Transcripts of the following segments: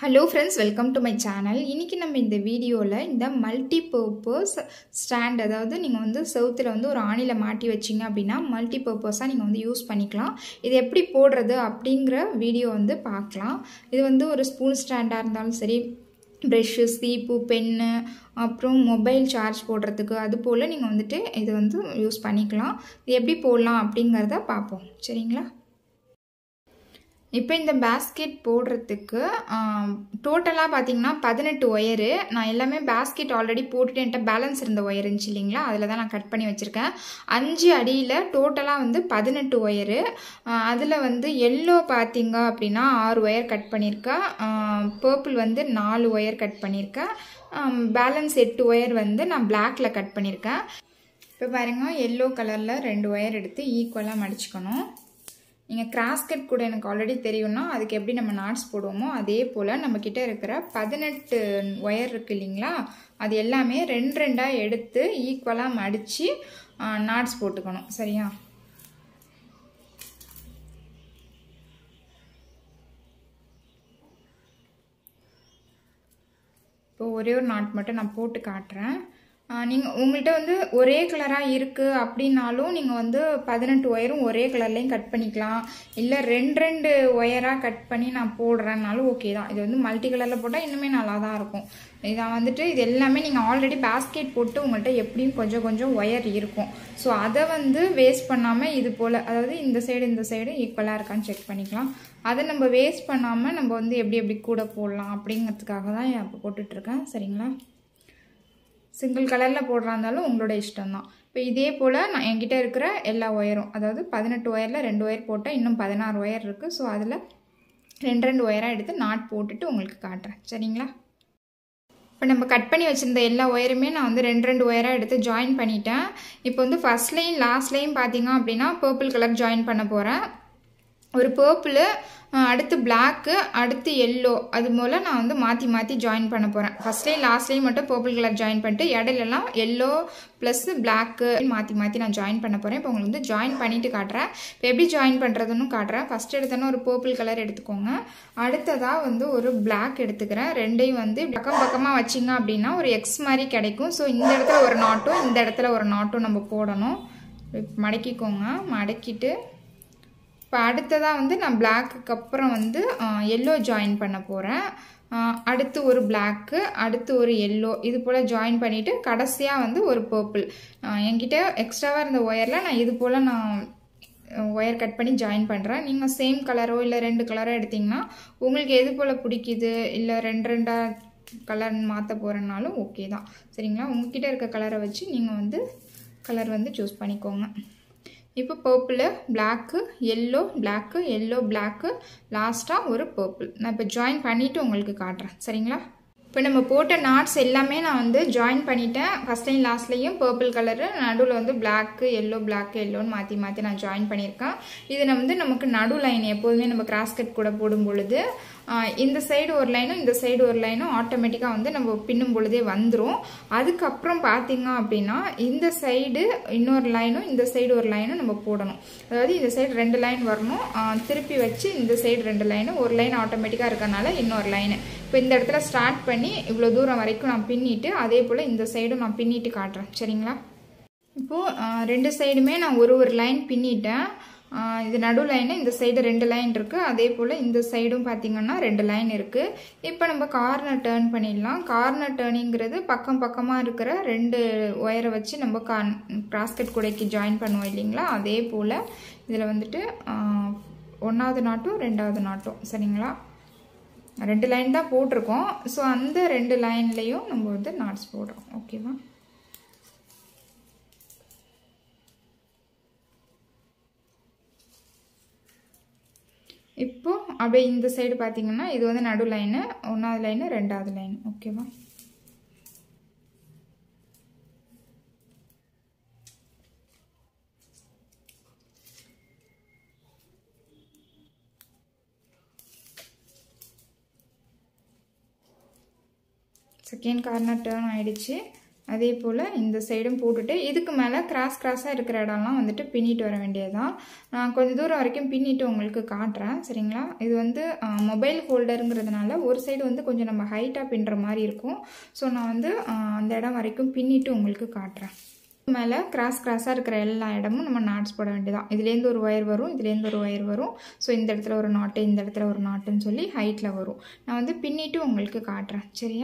hello friends welcome to my channel இன்றைக்கி நம்ம இந்த வீடியோவில் இந்த மல்டி பர்பஸ் ஸ்டாண்ட் அதாவது நீங்கள் வந்து செவுத்தில் வந்து ஒரு ஆணியில் மாட்டி வச்சிங்க அப்படின்னா மல்டி பர்பஸாக நீங்கள் வந்து யூஸ் பண்ணிக்கலாம் இது எப்படி போடுறது அப்படிங்கிற வீடியோ வந்து பார்க்கலாம் இது வந்து ஒரு ஸ்பூன் ஸ்டாண்டாக இருந்தாலும் சரி ப்ரெஷ்ஷு சீப்பு பென்னு அப்புறம் மொபைல் சார்ஜ் போடுறதுக்கு அது போல் நீங்கள் வந்துட்டு இது வந்து யூஸ் பண்ணிக்கலாம் இது எப்படி போடலாம் அப்படிங்கிறத பார்ப்போம் சரிங்களா இப்போ இந்த பேஸ்கெட் போடுறதுக்கு டோட்டலாக பார்த்தீங்கன்னா பதினெட்டு ஒயரு நான் எல்லாமே பேஸ்கெட் ஆல்ரெடி போட்டுட்டு என்கிட்ட பேலன்ஸ் இருந்த ஒயர் இருந்துச்சு இல்லைங்களா அதில் தான் நான் கட் பண்ணி வச்சுருக்கேன் அஞ்சு அடியில் டோட்டலாக வந்து பதினெட்டு ஒயரு அதில் வந்து எல்லோ பார்த்தீங்க அப்படின்னா ஆறு ஒயர் கட் பண்ணியிருக்கேன் பர்பிள் வந்து நாலு ஒயர் கட் பண்ணியிருக்கேன் பேலன்ஸ் எட்டு ஒயர் வந்து நான் பிளாக்ல கட் பண்ணியிருக்கேன் இப்போ பாருங்கள் எல்லோ கலரில் ரெண்டு ஒயர் எடுத்து ஈக்குவலாக மடிச்சுக்கணும் நீங்கள் கிராஸ்கட் கூட எனக்கு ஆல்ரெடி தெரியும்னா அதுக்கு எப்படி நம்ம நாட்ஸ் போடுவோமோ அதே போல் நம்மக்கிட்ட இருக்கிற பதினெட்டு ஒயர் இருக்குது இல்லைங்களா அது எல்லாமே ரெண்டு ரெண்டாக எடுத்து ஈக்குவலாக மடித்து நாட்ஸ் போட்டுக்கணும் சரியா இப்போ ஒரே ஒரு நாட் மட்டும் நான் போட்டு காட்டுறேன் நீங்கள் உங்கள்கிட்ட வந்து ஒரே கலராக இருக்குது அப்படின்னாலும் நீங்கள் வந்து பதினெட்டு ஒயரும் ஒரே கலர்லேயும் கட் பண்ணிக்கலாம் இல்லை ரெண்டு ரெண்டு ஒயராக கட் பண்ணி நான் போடுறேன்னாலும் ஓகே தான் இது வந்து மல்டி கலரில் போட்டால் இன்னுமே நல்லா தான் இருக்கும் இதான் வந்துட்டு இது எல்லாமே நீங்கள் ஆல்ரெடி பேஸ்கெட் போட்டு உங்கள்கிட்ட எப்படியும் கொஞ்சம் கொஞ்சம் ஒயர் இருக்கும் ஸோ அதை வந்து வேஸ்ட் பண்ணாமல் இது போல் அதாவது இந்த சைடு இந்த சைடு ஈக்குவலாக இருக்கான்னு செக் பண்ணிக்கலாம் அதை நம்ம வேஸ்ட் பண்ணாமல் நம்ம வந்து எப்படி எப்படி கூட போடலாம் அப்படிங்கிறதுக்காக தான் இப்போ போட்டுட்ருக்கேன் சரிங்களா சிங்கிள் கலரில் போடுறா இருந்தாலும் உங்களோட இஷ்டம் தான் இப்போ இதே போல் நான் என்கிட்ட இருக்கிற எல்லா ஒயரும் அதாவது பதினெட்டு ஒயரில் ரெண்டு ஒயர் போட்டால் இன்னும் பதினாறு ஒயர் இருக்குது ஸோ அதில் ரெண்டு ரெண்டு ஒயராக எடுத்து நாட் போட்டுட்டு உங்களுக்கு காட்டுறேன் சரிங்களா இப்போ நம்ம கட் பண்ணி வச்சுருந்த எல்லா ஒயருமே நான் வந்து ரெண்டு ரெண்டு ஒயராக எடுத்து ஜாயின் பண்ணிட்டேன் இப்போ வந்து ஃபஸ்ட்லேயும் லாஸ்ட்லேயும் பார்த்தீங்க அப்படின்னா பர்பிள் கலர் ஜாயின் பண்ண போகிறேன் ஒரு பர்பிள் அடுத்து பிளாக்கு அடுத்து எல்லோ அது போல் நான் வந்து மாற்றி மாற்றி ஜாயின் பண்ண போகிறேன் ஃபஸ்ட்லேயும் லாஸ்ட்லேயும் மட்டும் பர்பிள் கலர் ஜாயின் பண்ணிட்டு இடையிலலாம் எல்லோ ப்ளஸ் பிளாக்கு மாற்றி மாற்றி நான் ஜாயின் பண்ண போகிறேன் இப்போ உங்களுக்கு வந்து ஜாயின் பண்ணிவிட்டு காட்டுறேன் இப்போ எப்படி ஜாயின் பண்ணுறதுன்னு காட்டுறேன் ஃபஸ்ட் எடுத்தோன்னா ஒரு பர்பிள் கலர் எடுத்துக்கோங்க அடுத்ததாக வந்து ஒரு பிளாக் எடுத்துக்கிறேன் ரெண்டையும் வந்து பக்கம் பக்கமாக வச்சிங்க அப்படின்னா ஒரு எக்ஸ் மாதிரி கிடைக்கும் ஸோ இந்த இடத்துல ஒரு நாட்டும் இந்த இடத்துல ஒரு நாட்டும் நம்ம போடணும் மடக்கிக்கோங்க மடக்கிட்டு இப்போ அடுத்ததாக வந்து நான் பிளாக்குக்கு அப்புறம் வந்து எல்லோ ஜாயின் பண்ண போகிறேன் அடுத்து ஒரு பிளாக்கு அடுத்து ஒரு எல்லோ இது போல் ஜாயின் பண்ணிவிட்டு கடைசியாக வந்து ஒரு பர்பிள் என்கிட்ட எக்ஸ்ட்ராவாக இருந்த ஒயரில் நான் இது போல் நான் ஒயர் கட் பண்ணி ஜாயின் பண்ணுறேன் நீங்கள் சேம் கலரோ இல்லை ரெண்டு கலரோ எடுத்திங்கன்னா உங்களுக்கு எது போல் பிடிக்குது இல்லை ரெண்டு ரெண்டாக கலர் மாற்ற போகிறனாலும் ஓகே தான் சரிங்களா உங்ககிட்ட இருக்க கலரை வச்சு நீங்கள் வந்து கலர் வந்து சூஸ் பண்ணிக்கோங்க இப்போ purple black yellow black yellow black லாஸ்ட்டாக ஒரு பர்பிள் நான் இப்போ ஜாயின் பண்ணிவிட்டு உங்களுக்கு காட்டுறேன் சரிங்களா இப்போ நம்ம போட்ட நாட்ஸ் எல்லாமே நான் வந்து ஜாயின் பண்ணிட்டேன் ஃபஸ்ட்லையும் லாஸ்ட்லேயும் பர்பிள் கலரு நடுவில் வந்து பிளாக்கு எல்லோ பிளாக்கு எல்லோன்னு மாற்றி மாற்றி நான் ஜாயின் பண்ணியிருக்கேன் இது வந்து நமக்கு நடு லைன் எப்போதுமே நம்ம கிராஸ்கட் கூட போடும் பொழுது இந்த சைடு ஒரு லைனும் இந்த சைடு ஒரு லைனும் ஆட்டோமேட்டிக்காக வந்து நம்ம பின்னும் பொழுதே வந்துடும் அதுக்கப்புறம் பார்த்தீங்க அப்படின்னா இந்த சைடு இன்னொரு லைனும் இந்த சைடு ஒரு லைனும் நம்ம போடணும் அதாவது இந்த சைடு ரெண்டு லைன் வரணும் திருப்பி வச்சு இந்த சைடு ரெண்டு லைனு ஒரு லைன் ஆட்டோமேட்டிக்காக இருக்கனால இன்னொரு லைனு இப்போ இந்த இடத்துல ஸ்டார்ட் பண்ணி இவ்வளோ தூரம் வரைக்கும் நான் பின்னிட்டு அதே போல் இந்த சைடும் நான் பின்னிட்டு காட்டுறேன் சரிங்களா இப்போது ரெண்டு சைடுமே நான் ஒரு ஒரு லைன் பின்னிட்டேன் இது நடு லைனு இந்த சைடு ரெண்டு லைன் இருக்குது அதே போல் இந்த சைடும் பார்த்திங்கன்னா ரெண்டு லைன் இருக்குது இப்போ நம்ம கார்னர் டேர்ன் பண்ணிடலாம் கார்னர் டேர்னிங்கிறது பக்கம் பக்கமாக இருக்கிற ரெண்டு ஒயரை வச்சு நம்ம கா கிராஸ்கட் கூடைக்கு ஜாயின் பண்ணுவோம் இல்லைங்களா அதே போல் இதில் வந்துட்டு ஒன்றாவது நாட்டும் ரெண்டாவது நாட்டும் சரிங்களா ரெண்டு லைன் தான் போட்டிருக்கோம் ஸோ அந்த ரெண்டு லைன்லேயும் நம்ம வந்து நாட்ஸ் போடுறோம் ஓகேவா இப்போ அப்படியே இந்த சைடு பார்த்தீங்கன்னா இது வந்து நடு லைனு ஒன்றாவது லைனு ரெண்டாவது லைன் ஓகேவா செகண்ட் கார்னர் டேர்ன் ஆகிடுச்சு அதே போல் இந்த சைடும் போட்டுட்டு இதுக்கு மேலே கிராஸ் கிராஸாக இருக்கிற இடம்லாம் வந்துட்டு பின்னிட்டு வர வேண்டியதுதான் நான் கொஞ்சம் தூரம் வரைக்கும் பின்னிட்டு உங்களுக்கு காட்டுறேன் சரிங்களா இது வந்து மொபைல் ஹோல்டருங்கிறதுனால ஒரு சைடு வந்து கொஞ்சம் நம்ம ஹைட்டாக பின்னுற மாதிரி இருக்கும் ஸோ நான் வந்து அந்த இடம் வரைக்கும் பின்னிட்டு உங்களுக்கு காட்டுறேன் மேலே கிராஸ் கிராஸாக இருக்கிற எல்லா இடமும் நம்ம நாட்ஸ் போட வேண்டியதான் இதுலேருந்து ஒரு ஒயர் வரும் இதுலேருந்து ஒரு ஒயர் வரும் ஸோ இந்த இடத்துல ஒரு நாட்டு இந்த இடத்துல ஒரு நாட்டுன்னு சொல்லி ஹைட்டில் வரும் நான் வந்து பின்னிட்டு உங்களுக்கு காட்டுறேன் சரியா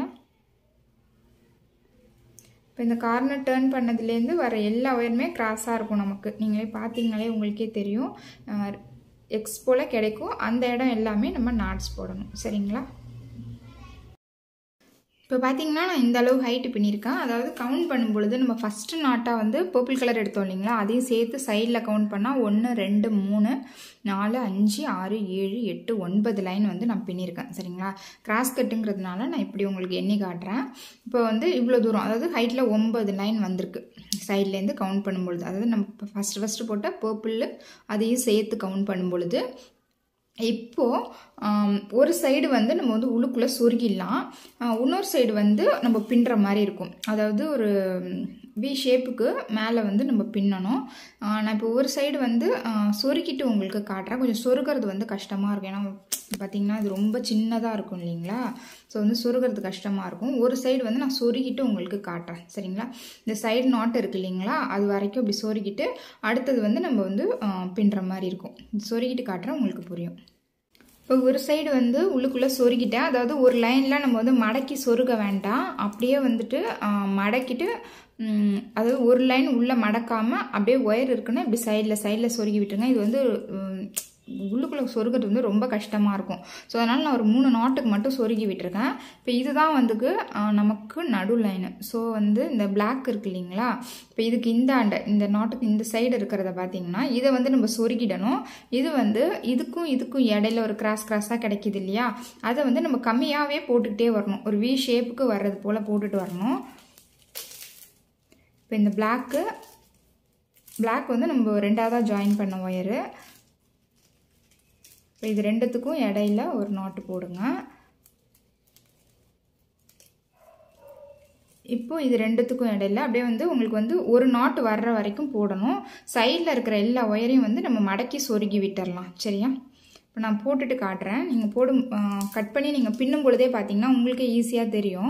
இப்போ இந்த கார்னர் டேர்ன் பண்ணதுலேருந்து வர எல்லா ஒயருமே கிராஸாக இருக்கும் நமக்கு நீங்களே பார்த்தீங்களே உங்களுக்கே தெரியும் எக்ஸ் போல் கிடைக்கும் அந்த இடம் எல்லாமே நம்ம நாட்ஸ் போடணும் சரிங்களா இப்போ பார்த்தீங்கன்னா நான் இந்த அளவு ஹைட்டு பின்னியிருக்கேன் அதாவது கவுண்ட் பண்ணும் பொழுது நம்ம ஃபஸ்ட்டு நாட்டாக வந்து பர்பிள் கலர் எடுத்தோம் இல்லைங்களா அதையும் சேர்த்து சைடில் கவுண்ட் பண்ணால் ஒன்று ரெண்டு மூணு நாலு அஞ்சு ஆறு ஏழு எட்டு ஒன்பது லைன் வந்து நான் பின்னியிருக்கேன் சரிங்களா கிராஸ் கட்டுங்கிறதுனால நான் இப்படி உங்களுக்கு எண்ணி காட்டுறேன் இப்போ வந்து இவ்வளோ தூரம் அதாவது ஹைட்டில் ஒன்பது லைன் வந்திருக்கு சைட்லேருந்து கவுண்ட் பண்ணும்பொழுது அதாவது நம்ம இப்போ ஃபஸ்ட்டு ஃபஸ்ட்டு போட்ட பர்பிள் அதையும் சேர்த்து கவுண்ட் பண்ணும் பொழுது இப்போது ஒரு சைடு வந்து நம்ம வந்து உள்ளுக்குள்ளே சொருகிடலாம் இன்னொரு சைடு வந்து நம்ம பின்னுற மாதிரி இருக்கும் அதாவது ஒரு வி ஷேப்புக்கு மேலே வந்து நம்ம பின்னணும் நான் இப்போ ஒரு சைடு வந்து சொருக்கிட்டு உங்களுக்கு காட்டுறேன் கொஞ்சம் சொருகிறது வந்து கஷ்டமாக இருக்கும் ஏன்னா பார்த்திங்கன்னா இது ரொம்ப சின்னதாக இருக்கும் இல்லைங்களா ஸோ வந்து சொருகிறது கஷ்டமாக இருக்கும் ஒரு சைடு வந்து நான் சொருகிட்டு உங்களுக்கு காட்டுறேன் சரிங்களா இந்த சைடு நாட் இருக்கு இல்லைங்களா அது வரைக்கும் இப்படி சொருகிட்டு அடுத்தது வந்து நம்ம வந்து பின்னுற மாதிரி இருக்கும் சொருகிட்டு காட்டுறேன் உங்களுக்கு புரியும் இப்போ ஒரு சைடு வந்து உள்ளுக்குள்ளே சொருகிட்டேன் அதாவது ஒரு லைனில் நம்ம வந்து மடக்கி சொருக வேண்டாம் அப்படியே வந்துட்டு மடக்கிட்டு அதாவது ஒரு லைன் உள்ளே மடக்காமல் அப்படியே ஒயர் இருக்குன்னா இப்படி சைடில் சைடில் சொருகி விட்டுருங்க இது வந்து உள்ளுக்குள்ளே சொருகிறது வந்து ரொம்ப கஷ்டமாக இருக்கும் ஸோ அதனால் நான் ஒரு மூணு நாட்டுக்கு மட்டும் சொருகி விட்டுருக்கேன் இப்போ இதுதான் வந்துக்கு நமக்கு நடு லைனு ஸோ வந்து இந்த பிளாக் இருக்கு இல்லைங்களா இப்போ இதுக்கு இந்த ஆண்டை இந்த நாட்டுக்கு இந்த சைடு இருக்கிறத பார்த்தீங்கன்னா இதை வந்து நம்ம சொருகிடணும் இது வந்து இதுக்கும் இதுக்கும் இடையில ஒரு கிராஸ் கிராஸாக கிடைக்கிது இல்லையா அதை வந்து நம்ம கம்மியாகவே போட்டுக்கிட்டே வரணும் ஒரு வி ஷேப்புக்கு வர்றது போல் போட்டுட்டு வரணும் இப்போ இந்த பிளாக்கு பிளாக் வந்து நம்ம ரெண்டாவதாக ஜாயின் பண்ண ஒயரு இப்போ இது ரெண்டுத்துக்கும் இடையில ஒரு நாட்டு போடுங்க இப்போ இது ரெண்டுத்துக்கும் இடையில அப்படியே வந்து உங்களுக்கு வந்து ஒரு நாட்டு வர்ற வரைக்கும் போடணும் சைடில் இருக்கிற எல்லா ஒயரையும் வந்து நம்ம மடக்கி சொருகி விட்டுறலாம் சரியா இப்போ நான் போட்டுட்டு காட்டுறேன் நீங்கள் போடும் கட் பண்ணி நீங்கள் பின்னும் பொழுதே பார்த்தீங்கன்னா உங்களுக்கே ஈஸியாக தெரியும்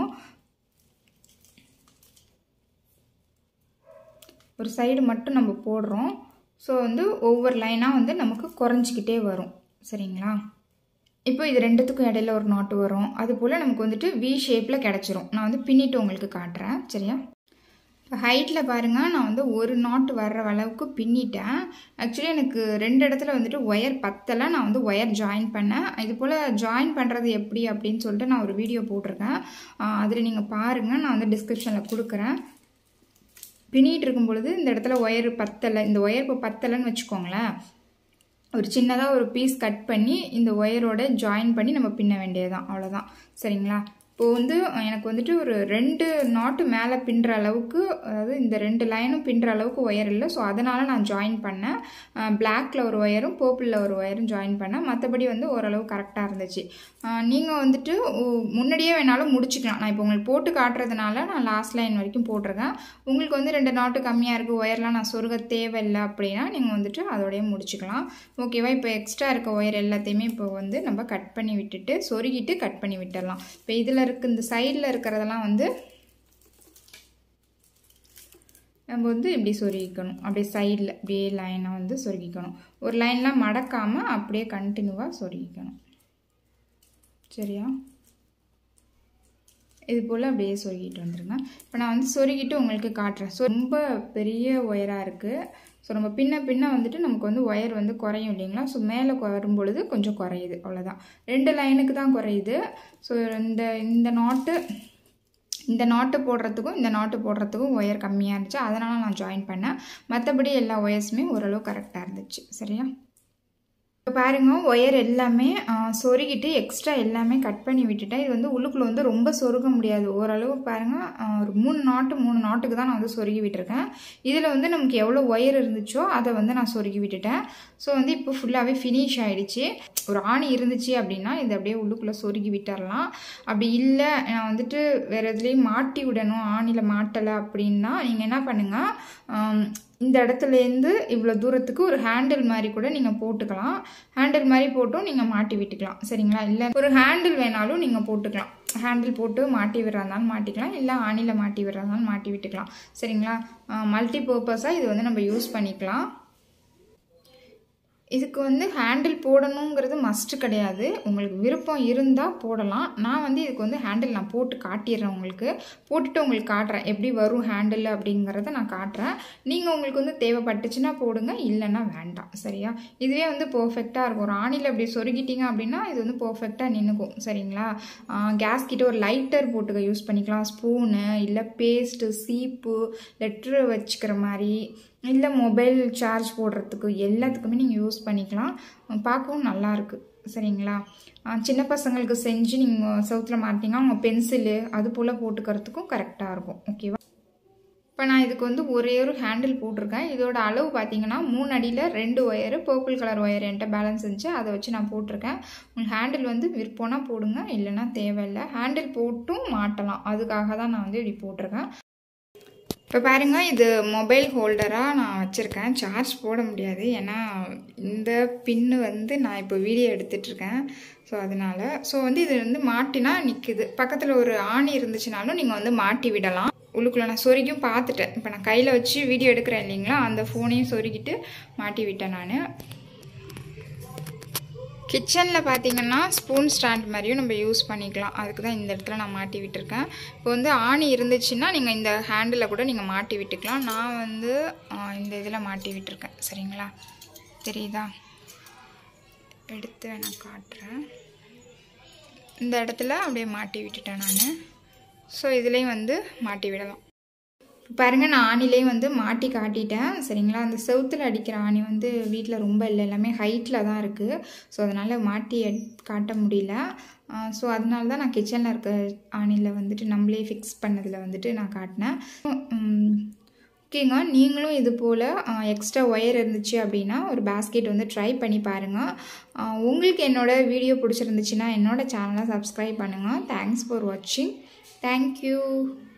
ஒரு சைடு மட்டும் நம்ம போடுறோம் ஸோ வந்து ஒவ்வொரு லைனாக வந்து நமக்கு குறைஞ்சிக்கிட்டே வரும் சரிங்களா இப்போ இது ரெண்டுத்துக்கும் இடையில ஒரு நாட்டு வரும் அது போல் நமக்கு வந்துட்டு வி ஷேப்பில் கிடச்சிரும் நான் வந்து பின்னிட்டு உங்களுக்கு காட்டுறேன் சரியா இப்போ ஹைட்டில் பாருங்கள் நான் வந்து ஒரு நாட்டு வர்ற அளவுக்கு பின்னிட்டேன் ஆக்சுவலி எனக்கு ரெண்டு இடத்துல வந்துட்டு ஒயர் பத்தலை நான் வந்து ஒயர் ஜாயின் பண்ணேன் இது போல் ஜாயின் பண்ணுறது எப்படி அப்படின்னு சொல்லிட்டு நான் ஒரு வீடியோ போட்டிருக்கேன் அதில் நீங்கள் பாருங்கள் நான் வந்து டிஸ்கிரிப்ஷனில் கொடுக்குறேன் பின்னிட்டு இருக்கும் பொழுது இந்த இடத்துல ஒயர் பத்தலை இந்த ஒயர் இப்போ பத்தலைன்னு வச்சுக்கோங்களேன் ஒரு சின்னதாக ஒரு பீஸ் கட் பண்ணி இந்த ஒயரோட ஜாயின் பண்ணி நம்ம பின்ன வேண்டியதுதான் அவ்வளோதான் சரிங்களா இப்போ வந்து எனக்கு வந்துட்டு ஒரு ரெண்டு நாட்டு மேலே பின்னுற அளவுக்கு அதாவது இந்த ரெண்டு லைனும் பின்னுற அளவுக்கு ஒயர் இல்லை ஸோ அதனால் நான் ஜாயின் பண்ணேன் பிளாக்ல ஒரு ஒயரும் பர்பிளில் ஒரு ஒயரும் ஜாயின் பண்ணேன் மற்றபடி வந்து ஓரளவு கரெக்டாக இருந்துச்சு நீங்கள் வந்துட்டு முன்னாடியே வேணாலும் முடிச்சுக்கலாம் நான் இப்போ உங்களுக்கு போட்டு காட்டுறதுனால நான் லாஸ்ட் லைன் வரைக்கும் போட்டிருக்கேன் உங்களுக்கு வந்து ரெண்டு நாட்டு கம்மியாக இருக்குது ஒயர்லாம் நான் சொருக தேவையில்லை அப்படின்னா நீங்கள் வந்துட்டு அதோடய முடிச்சுக்கலாம் ஓகேவா இப்போ எக்ஸ்ட்ரா இருக்க ஒயர் எல்லாத்தையுமே இப்போ வந்து நம்ம கட் பண்ணி விட்டுட்டு சொருகிட்டு கட் பண்ணி விட்டுடலாம் இப்போ இதில் இருக்க இந்த சைடில் இருக்கிறதெல்லாம் வந்து நம்ம வந்து இப்படி சொருகிக்கணும் அப்படியே சைடில் அப்படியே லைனை வந்து சொருகிக்கணும் ஒரு லைன்லாம் மடக்காமல் அப்படியே கண்டினியூவாக சொருகிக்கணும் சரியா இது போல் அப்படியே சொருகிட்டு வந்துருங்க இப்போ நான் வந்து சொருகிட்டு உங்களுக்கு காட்டுறேன் ஸோ ரொம்ப பெரிய ஒயராக இருக்குது ஸோ நம்ம பின்ன பின்ன வந்துட்டு நமக்கு வந்து ஒயர் வந்து குறையும் இல்லைங்களா ஸோ மேலே வரும்பொழுது கொஞ்சம் குறையுது அவ்வளோதான் ரெண்டு லைனுக்கு தான் குறையுது ஸோ இந்த இந்த நாட்டு இந்த நாட்டு போடுறதுக்கும் இந்த நாட்டு போடுறதுக்கும் ஒயர் கம்மியாக இருந்துச்சு அதனால் நான் ஜாயின் பண்ணேன் மற்றபடி எல்லா ஒயர்ஸுமே ஓரளவு கரெக்டாக இருந்துச்சு சரியா இப்போ பாருங்க ஒயர் எல்லாமே ஆ, சொருகிட்டு எக்ஸ்ட்ரா எல்லாமே கட் பண்ணி விட்டுட்டேன் இது வந்து உள்ளுக்குள்ள வந்து ரொம்ப சொருக முடியாது ஓரளவு பாருங்க ஆ, ஒரு மூணு நாட்டு மூணு நாட்டுக்கு தான் நான் வந்து சொருகி விட்டுருக்கேன் இதில் வந்து நமக்கு எவ்வளோ ஒயர் இருந்துச்சோ அதை வந்து நான் சொருகி விட்டுட்டேன் ஸோ வந்து இப்போ ஃபுல்லாகவே ஃபினிஷ் ஆயிடுச்சு ஒரு ஆணி இருந்துச்சு அப்படின்னா இது அப்படியே உள்ளுக்குள்ளே சொருகி விட்டுறலாம் அப்படி இல்லை நான் வந்துட்டு வேறு எதுலேயும் மாட்டி விடணும் ஆணியில் மாட்டலை அப்படின்னா நீங்கள் என்ன பண்ணுங்கள் ஆம், இந்த இடத்துலேருந்து இவ்வளோ தூரத்துக்கு ஒரு ஹேண்டில் மாதிரி கூட நீங்கள் போட்டுக்கலாம் ஹேண்டில் மாதிரி போட்டும் நீங்கள் மாட்டி விட்டுக்கலாம் சரிங்களா இல்லை ஒரு ஹேண்டில் வேணாலும் நீங்கள் போட்டுக்கலாம் ஹேண்டில் போட்டு மாட்டி விடுறதாலும் மாட்டிக்கலாம் இல்லை ஆணியில் மாட்டி விடுறதாலும் மாட்டி விட்டுக்கலாம் சரிங்களா மல்டி பர்பஸாக இது வந்து நம்ம யூஸ் பண்ணிக்கலாம் இதுக்கு வந்து ஹேண்டில் போடணுங்கிறது மஸ்ட்டு கிடையாது உங்களுக்கு விருப்பம் இருந்தால் போடலாம் நான் வந்து இதுக்கு வந்து ஹேண்டில் நான் போட்டு காட்டிடுறேன் உங்களுக்கு போட்டுட்டு உங்களுக்கு காட்டுறேன் எப்படி வரும் ஹேண்டில் அப்படிங்கிறத நான் காட்டுறேன் நீங்கள் உங்களுக்கு வந்து தேவைப்பட்டுச்சுன்னா போடுங்க இல்லைன்னா வேண்டாம் சரியா இதுவே வந்து பர்ஃபெக்டாக இருக்கும் ஒரு ஆணியில் அப்படி சொருகிட்டீங்க அப்படின்னா இது வந்து பர்ஃபெக்டாக நின்றுக்கும் சரிங்களா கேஸ் கிட்ட ஒரு லைட்டர் போட்டுக்க யூஸ் பண்ணிக்கலாம் ஸ்பூனு இல்லை பேஸ்ட்டு சீப்பு லெட்ரு வச்சுக்கிற மாதிரி இல்லை மொபைல் சார்ஜ் போடுறதுக்கு எல்லாத்துக்குமே நீங்கள் யூஸ் பண்ணிக்கலாம் பார்க்கவும் நல்லா இருக்கு சரிங்களா ஆஹ் சின்ன பசங்களுக்கு செஞ்சு நீங்கள் செவுத்தில் மாட்டிங்கன்னா அவங்க பென்சிலு அது போல் போட்டுக்கிறதுக்கும் கரெக்டாக இருக்கும் ஓகேவா இப்போ நான் இதுக்கு வந்து ஒரே ஒரு ஹேண்டில் போட்டிருக்கேன் இதோட அளவு பார்த்தீங்கன்னா மூணு அடியில் ரெண்டு ஒயரு பர்பிள் கலர் ஒயர் என்கிட்ட பேலன்ஸ் இருந்துச்சு அதை வச்சு நான் போட்டிருக்கேன் உங்களுக்கு ஹேண்டில் வந்து விருப்பம்னா போடுங்க இல்லைன்னா தேவையில்லை ஹேண்டில் போட்டும் மாட்டலாம் அதுக்காக தான் நான் வந்து இப்படி போட்டிருக்கேன் இப்போ பாருங்க இது மொபைல் ஹோல்டராக நான் வச்சுருக்கேன் சார்ஜ் போட முடியாது ஏன்னா இந்த பின்னு வந்து நான் இப்போ வீடியோ எடுத்துட்ருக்கேன் ஸோ அதனால் ஸோ வந்து இது வந்து மாட்டினா நிற்குது பக்கத்தில் ஒரு ஆணி இருந்துச்சுனாலும் நீங்கள் வந்து மாட்டி விடலாம் உள்ளுக்குள்ளே நான் சொருகியும் பார்த்துட்டேன் இப்போ நான் கையில் வச்சு வீடியோ எடுக்கிறேன் இல்லைங்களா அந்த ஃபோனையும் சொருகிட்டு மாட்டி விட்டேன் நான் கிச்சனில் பார்த்தீங்கன்னா ஸ்பூன் ஸ்டாண்ட் மாதிரியும் நம்ம யூஸ் பண்ணிக்கலாம் அதுக்கு தான் இந்த இடத்துல நான் மாட்டி விட்டுருக்கேன் இப்போ வந்து ஆணி இருந்துச்சுன்னா நீங்கள் இந்த ஹேண்டில் கூட நீங்கள் மாட்டி விட்டுக்கலாம் நான் வந்து ஆ, இந்த இதில் மாட்டி விட்டுருக்கேன் சரிங்களா தெரியுதா எடுத்து நான் காட்டுறேன் இந்த இடத்துல அப்படியே மாட்டி விட்டுட்டேன் நான் ஸோ இதுலேயும் வந்து மாட்டி விடலாம் பாருங்க நான் ஆணிலையும் வந்து மாட்டி காட்டிட்டேன் சரிங்களா அந்த செவுத்தில் அடிக்கிற ஆணி வந்து வீட்டில் ரொம்ப இல்லை எல்லாமே ஹைட்டில் தான் இருக்குது ஸோ அதனால் மாட்டி எட்- காட்ட முடியல ஸோ அதனால தான் நான் கிச்சனில் இருக்க ஆணியில் வந்துட்டு நம்மளே ஃபிக்ஸ் பண்ணதில் வந்துட்டு நான் காட்டினேன் உம், ஓகேங்க நீங்களும் இது போல் எக்ஸ்ட்ரா ஒயர் இருந்துச்சு அப்படின்னா ஒரு பேஸ்கெட் வந்து ட்ரை பண்ணி பாருங்கள் அஹ், உங்களுக்கு என்னோட வீடியோ பிடிச்சிருந்துச்சுன்னா என்னோட சேனலை சப்ஸ்கிரைப் பண்ணுங்கள் தேங்க்ஸ் ஃபார் வாட்சிங் தேங்க்யூ